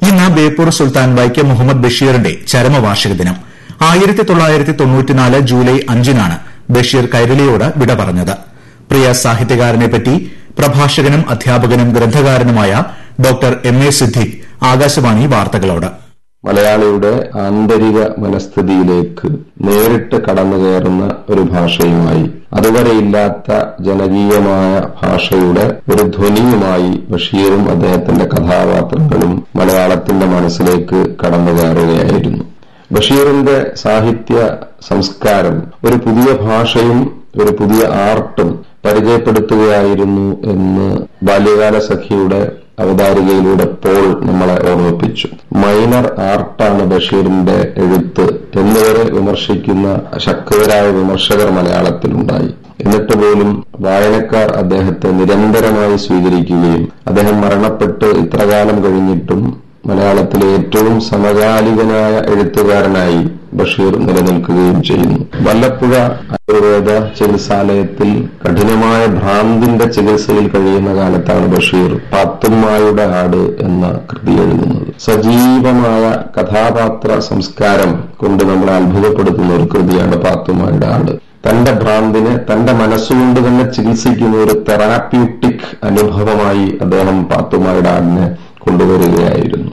ഇന്ന് ബേപ്പൂർ സുൽത്താൻ വൈക്കം മുഹമ്മദ് ബഷീറിന്റെ ചരമവാർഷിക ദിനം ആയിരത്തി തൊള്ളായിരത്തി തൊണ്ണൂറ്റിനാല് ജൂലൈ അഞ്ചിനാണ് ബഷീർ കൈരളിയോട് വിട പറഞ്ഞത് പ്രിയ സാഹിത്യകാരനെപ്പറ്റി പ്രഭാഷകനും അധ്യാപകനും ഗ്രന്ഥകാരനുമായ doctor M A Siddique Akashvani വാർത്തകളോട് മലയാളിയുടെ ആന്തരിക മനസ്ഥിതിയിലേക്ക് നേരിട്ട് കടന്നു കയറുന്ന ഒരു ഭാഷയുമായി അതുവരെ ഇല്ലാത്ത ജനകീയമായ ഭാഷയുടെ ഒരു ധ്വനിയുമായി ബഷീറും അദ്ദേഹത്തിന്റെ കഥാപാത്രങ്ങളും മലയാളത്തിന്റെ മനസ്സിലേക്ക് കടന്നു കയറുകയായിരുന്നു ബഷീറിന്റെ സാഹിത്യ സംസ്കാരം ഒരു പുതിയ ഭാഷയും ഒരു പുതിയ ആർട്ടും പരിചയപ്പെടുത്തുകയായിരുന്നു എന്ന് ബാല്യകാല സഖിയുടെ അവതാരികയിലൂടെ പോൾ നമ്മളെ ഓർമ്മിപ്പിച്ചു മൈനർ ആർട്ടാണ് ബഷീറിന്റെ എഴുത്ത് എന്നിവരെ വിമർശിക്കുന്ന ശക്തരായ വിമർശകർ മലയാളത്തിലുണ്ടായി എന്നിട്ട് പോലും വായനക്കാർ അദ്ദേഹത്തെ നിരന്തരമായി സ്വീകരിക്കുകയും അദ്ദേഹം മരണപ്പെട്ട് ഇത്രകാലം കഴിഞ്ഞിട്ടും മലയാളത്തിലെ ഏറ്റവും സമകാലികനായ എഴുത്തുകാരനായി ബഷീർ നിലനിൽക്കുകയും ചെയ്യുന്നു വല്ലപ്പുഴ ആയുർവേദ ചികിത്സാലയത്തിൽ കഠിനമായ ഭ്രാന്തിന്റെ ചികിത്സയിൽ കഴിയുന്ന കാലത്താണ് ബഷീർ പാത്തുമ്മായുടെ ആട് എന്ന കൃതി എഴുതുന്നത് സജീവമായ കഥാപാത്ര സംസ്കാരം കൊണ്ട് നമ്മളെ അത്ഭുതപ്പെടുത്തുന്ന ഒരു കൃതിയാണ് പാത്തുമ്മായുടെ ആട് തന്റെ ഭ്രാന്തിനെ തന്റെ മനസ്സുകൊണ്ട് തന്നെ ചികിത്സിക്കുന്ന ഒരു തെറാപ്യൂട്ടിക് അനുഭവമായി അദ്ദേഹം പാത്തുമ്മായുടെ ആടിനെ കൊണ്ടുവരികയായിരുന്നു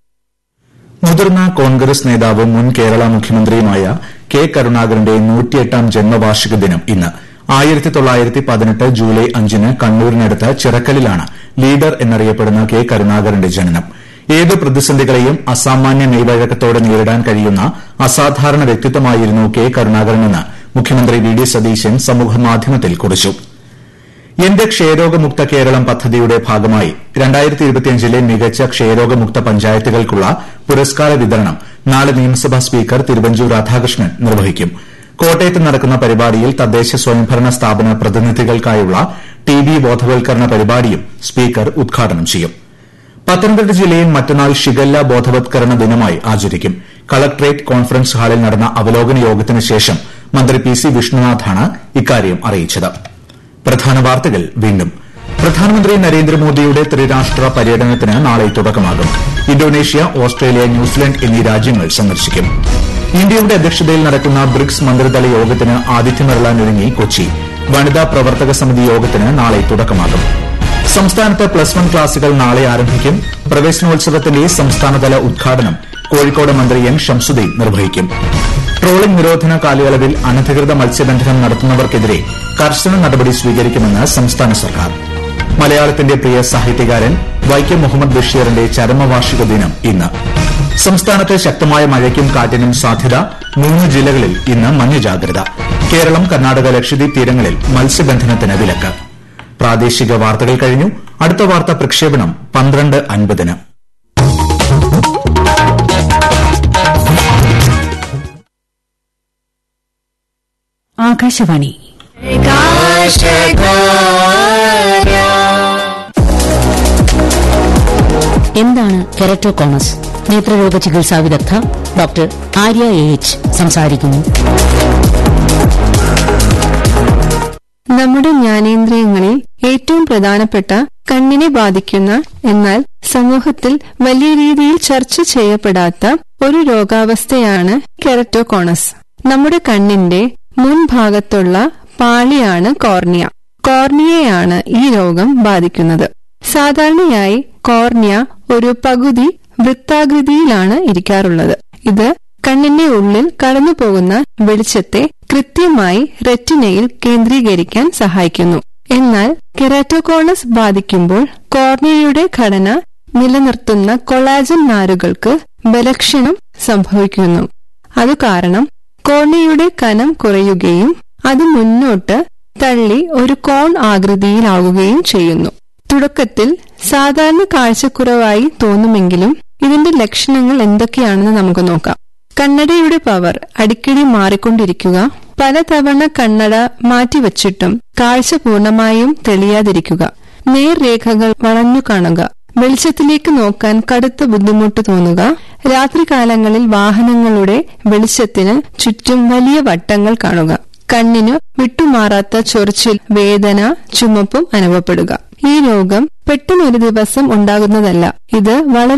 മുതിർന്ന കോൺഗ്രസ് നേതാവും മുൻ കേരള മുഖ്യമന്ത്രിയുമായ കെ കരുണാകരന്റെ നൂറ്റിയെട്ടാം ജന്മവാർഷിക ദിനം ഇന്ന് ആയിരത്തി തൊള്ളായിരത്തി പതിനെട്ട് ജൂലൈ അഞ്ചിന് കണ്ണൂരിനടുത്ത് ചിറക്കലിലാണ് ലീഡർ എന്നറിയപ്പെടുന്ന കെ കരുണാകരന്റെ ജനനം ഏത് പ്രതിസന്ധികളെയും അസാമാന്യ മെയ്വഴക്കത്തോടെ നേരിടാൻ കഴിയുന്ന അസാധാരണ വ്യക്തിത്വമായിരുന്നു കെ കരുണാകരനെന്ന് മുഖ്യമന്ത്രി വി ഡി സതീശൻ സമൂഹമാധ്യമത്തിൽ കുറിച്ചു എന്റെ ക്ഷയരോഗമുക്ത കേരളം പദ്ധതിയുടെ ഭാഗമായി ലെ മികച്ച ക്ഷയരോഗമുക്ത പഞ്ചായത്തുകൾക്കുള്ള പുരസ്കാര വിതരണം നാളെ നിയമസഭാ സ്പീക്കർ തിരുവഞ്ചൂർ രാധാകൃഷ്ണൻ നിർവഹിക്കും കോട്ടയത്ത് നടക്കുന്ന പരിപാടിയിൽ തദ്ദേശ സ്വയംഭരണ സ്ഥാപന പ്രതിനിധികൾക്കായുള്ള ടി ബി ബോധവൽക്കരണ പരിപാടിയും സ്പീക്കർ ഉദ്ഘാടനം ചെയ്യും പത്തനംതിട്ട ജില്ലയിൽ മറ്റന്നാൾ ഷിഗല്ല ബോധവത്കരണ ദിനമായി ആചരിക്കും കളക്ടറേറ്റ് കോൺഫറൻസ് ഹാളിൽ നടന്ന അവലോകന യോഗത്തിന് ശേഷം മന്ത്രി പി സി വിഷ്ണുനാഥാണ് ഇക്കാര്യം അറിയിച്ചത് പ്രധാന വാർത്തകൾ വീണ്ടും പ്രധാനമന്ത്രി നരേന്ദ്രമോദിയുടെ ത്രിരാഷ്ട്ര പര്യടനത്തിന് നാളെ തുടക്കമാകും ഇന്തോനേഷ്യ ഓസ്ട്രേലിയ ന്യൂസിലൻഡ് എന്നീ രാജ്യങ്ങൾ സന്ദർശിക്കും ഇന്ത്യയുടെ അധ്യക്ഷതയിൽ നടക്കുന്ന ബ്രിക്സ് മന്ത്രിതല യോഗത്തിന് ആതിഥ്യമരളാനൊരുങ്ങി കൊച്ചി വനിതാ പ്രവർത്തക സമിതി യോഗത്തിന് നാളെ തുടക്കമാകും സംസ്ഥാനത്ത് പ്ലസ് വൺ ക്ലാസുകൾ നാളെ ആരംഭിക്കും പ്രവേശനോത്സവത്തിന്റെ സംസ്ഥാനതല ഉദ്ഘാടനം കോഴിക്കോട് മന്ത്രി എൻ ഷംസുദ്ദീൻ നിർവഹിക്കും ട്രോളിംഗ് നിരോധന കാലയളവിൽ അനധികൃത മത്സ്യബന്ധനം നടത്തുന്നവർക്കെതിരെ കർശന നടപടി സ്വീകരിക്കുമെന്ന് സംസ്ഥാന സർക്കാർ മലയാളത്തിന്റെ പ്രിയ സാഹിത്യകാരൻ വൈക്കം മുഹമ്മദ് ബഷീറിന്റെ ചരമവാർഷിക ദിനം ഇന്ന് സംസ്ഥാനത്ത് ശക്തമായ മഴയ്ക്കും കാറ്റിനും സാധ്യത മൂന്ന് ജില്ലകളിൽ ഇന്ന് മഞ്ഞ ജാഗ്രത കേരളം കർണാടക ലക്ഷദ്വീപ് തീരങ്ങളിൽ മത്സ്യബന്ധനത്തിന് വിലക്ക് പ്രാദേശിക വാർത്തകൾ കഴിഞ്ഞു അടുത്ത വാർത്താ പ്രക്ഷേപണം പന്ത്രണ്ട് അൻപതിന് ആകാശവാണി എന്താണ് കെററ്റോകോണസ് നേത്രരോഗ ചികിത്സാ വിദഗ്ധ ഡോക്ടർ ആര്യ എ എച്ച് സംസാരിക്കുന്നു നമ്മുടെ ജ്ഞാനേന്ദ്രിയങ്ങളിൽ ഏറ്റവും പ്രധാനപ്പെട്ട കണ്ണിനെ ബാധിക്കുന്ന എന്നാൽ സമൂഹത്തിൽ വലിയ രീതിയിൽ ചർച്ച ചെയ്യപ്പെടാത്ത ഒരു രോഗാവസ്ഥയാണ് കെററ്റോകോണസ് നമ്മുടെ കണ്ണിന്റെ മുൻഭാഗത്തുള്ള പാളിയാണ് കോർണിയ കോർണിയയാണ് ഈ രോഗം ബാധിക്കുന്നത് സാധാരണയായി കോർണിയ ഒരു പകുതി വൃത്താകൃതിയിലാണ് ഇരിക്കാറുള്ളത് ഇത് കണ്ണിന്റെ ഉള്ളിൽ കടന്നുപോകുന്ന വെളിച്ചത്തെ കൃത്യമായി റെറ്റിനയിൽ കേന്ദ്രീകരിക്കാൻ സഹായിക്കുന്നു എന്നാൽ കെറാറ്റോകോണസ് ബാധിക്കുമ്പോൾ കോർണിയയുടെ ഘടന നിലനിർത്തുന്ന കൊളാജൻ നാരുകൾക്ക് ബലക്ഷണം സംഭവിക്കുന്നു അതു കാരണം കോർണിയയുടെ കനം കുറയുകയും അത് മുന്നോട്ട് തള്ളി ഒരു കോൺ ആകൃതിയിലാവുകയും ചെയ്യുന്നു തുടക്കത്തിൽ സാധാരണ കാഴ്ചക്കുറവായി തോന്നുമെങ്കിലും ഇതിന്റെ ലക്ഷണങ്ങൾ എന്തൊക്കെയാണെന്ന് നമുക്ക് നോക്കാം കണ്ണടയുടെ പവർ അടിക്കടി മാറിക്കൊണ്ടിരിക്കുക പലതവണ കണ്ണട മാറ്റിവച്ചിട്ടും കാഴ്ച പൂർണ്ണമായും തെളിയാതിരിക്കുക നേർരേഖകൾ വളഞ്ഞു കാണുക വെളിച്ചത്തിലേക്ക് നോക്കാൻ കടുത്ത ബുദ്ധിമുട്ട് തോന്നുക രാത്രികാലങ്ങളിൽ വാഹനങ്ങളുടെ വെളിച്ചത്തിന് ചുറ്റും വലിയ വട്ടങ്ങൾ കാണുക കണ്ണിന് വിട്ടുമാറാത്ത ചൊറിച്ചിൽ വേദന ചുമപ്പും അനുഭവപ്പെടുക ഈ രോഗം പെട്ടെന്നൊരു ദിവസം ഉണ്ടാകുന്നതല്ല ഇത് വളരെ